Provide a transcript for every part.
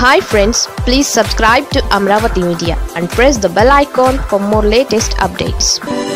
hi friends please subscribe to Amaravati media and press the bell icon for more latest updates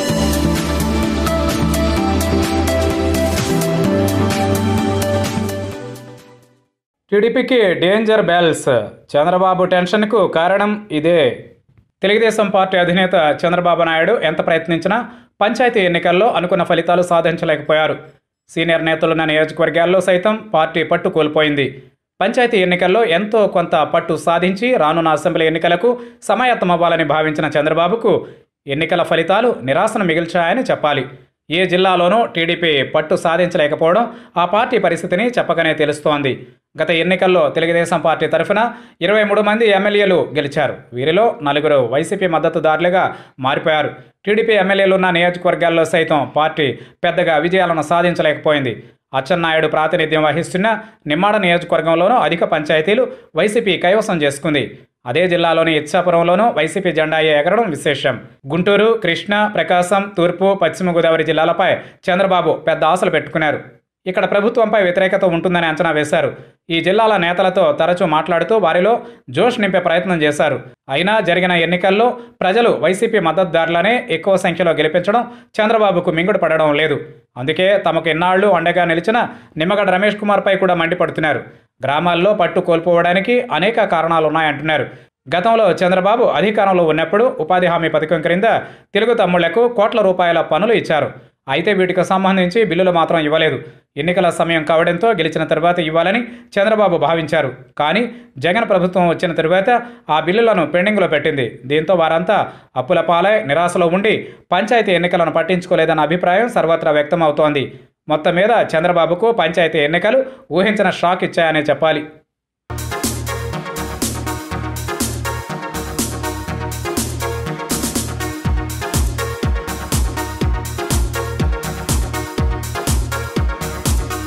టీడీపీకి danger bells Chandrababu టెన్షన్కు కారణం ఇదే Telugu Desam party అధినేత చంద్రబాబు నాయుడు ఎంత ప్రయత్నించినా పంచాయతీ ఎన్నికల్లో అనుకున్న ఫలితాలు సాధించలేకపోయారు సీనియర్ నేతలున్న నియోజకవర్గాల్లో సైతం పార్టీ పట్టు కోల్పోయింది పంచాయతీ ఎన్నికల్లో ఎంతో కొంత పట్టు సాధించి రానున్న అసెంబ్లీ ఎన్నికలకు సమాయత్తమవ్వాలని భావించిన చంద్రబాబుకు ఎన్నికల ఫలితాలు నిరాశను మిగిల్చాయని చెప్పాలి ఏ జిల్లాలోనూ టీడీపీ పట్టు సాధించలేకపోవడం ఆ పార్టీ పరిస్థితిని చెప్పకనే తెలుస్తోంది గత ఎన్నికల్లో తెలుగుదేశం పార్టీ తరఫున ఇరవై మూడు మంది ఎమ్మెల్యేలు గెలిచారు వీరిలో నలుగురు వైసీపీ మద్దతుదారులుగా మారిపోయారు టీడీపీ ఎమ్మెల్యేలున్న నియోజకవర్గాల్లో సైతం పార్టీ పెద్దగా విజయాలను సాధించలేకపోయింది అచ్చెన్నాయుడు ప్రాతినిధ్యం వహిస్తున్న నిమ్మాడ నియోజకవర్గంలోనూ అధిక పంచాయతీలు వైసీపీ కైవసం చేసుకుంది అదే జిల్లాలోని ఇచ్చాపురంలోనూ వైసీపీ జెండా ఎగరడం విశేషం గుంటూరు కృష్ణా ప్రకాశం తూర్పు పశ్చిమ గోదావరి జిల్లాలపై చంద్రబాబు పెద్ద ఆశలు పెట్టుకున్నారు ఇక్కడ ప్రభుత్వంపై వ్యతిరేకత ఉంటుందని అంచనా వేశారు ఈ జిల్లాల నేతలతో తరచూ మాట్లాడుతూ వారిలో జోష్ నింపే ప్రయత్నం చేశారు అయినా జరిగిన ఎన్నికల్లో ప్రజలు వైసీపీ మద్దతుదారులనే ఎక్కువ సంఖ్యలో గెలిపించడం చంద్రబాబుకు మింగుడు పడడం లేదు అందుకే తమకు ఎన్నాళ్లు అండగా నిలిచిన నిమ్మగడ్డ రమేష్ కుమార్పై కూడా మండిపడుతున్నారు గ్రామాల్లో పట్టు కోల్పోవడానికి అనేక కారణాలు ఉన్నాయంటున్నారు గతంలో చంద్రబాబు అధికారంలో ఉన్నప్పుడు ఉపాధి హామీ పథకం క్రింద తెలుగు తమ్ముళ్లకు కోట్ల రూపాయల పనులు ఇచ్చారు అయితే వీటికి సంబంధించి బిల్లులు మాత్రం ఇవ్వలేదు ఎన్నికల సమయం కావడంతో గెలిచిన తర్వాత ఇవ్వాలని చంద్రబాబు భావించారు కానీ జగన్ ప్రభుత్వం వచ్చిన తరువాత ఆ బిల్లులను పెండింగ్లో పెట్టింది దీంతో వారంతా అప్పుల పాలై నిరాశలో ఉండి పంచాయతీ ఎన్నికలను పట్టించుకోలేదన్న అభిప్రాయం సర్వత్రా వ్యక్తమవుతోంది మొత్తం మీద చంద్రబాబుకు పంచాయతీ ఎన్నికలు ఊహించిన షాక్ ఇచ్చాయనే చెప్పాలి